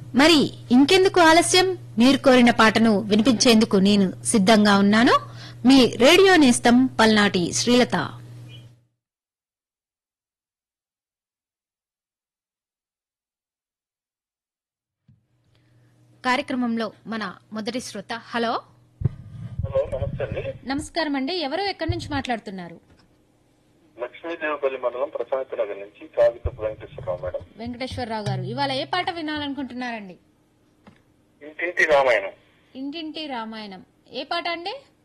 మరి ఇంకెందుకు ఆలస్యం మీరు కోరిన పాటను వినిపించేందుకు నేను సిద్ధంగా ఉన్నాను మీ రేడియో నేస్తం పల్నాటి శ్రీలత కార్యక్రమంలో మన మొదటి శ్రోత హలో హలో నమస్తే అండి నమస్కారం అండి ఎవరు ఎక్కడి నుంచి మాట్లాడుతున్నారు లక్ష్మీదేవపల్లి మండలం ప్రశాంత్ నగర్ నుంచి కాగితపు వెంకటేశ్వరరావు మేడం వెంకటేశ్వరరావు గారు ఇవాళ ఏ పాట వినాలనుకుంటున్నారండి ఇంటింటి రామాయణం ఇంటింటి రామాయణం ఏ పాట అండి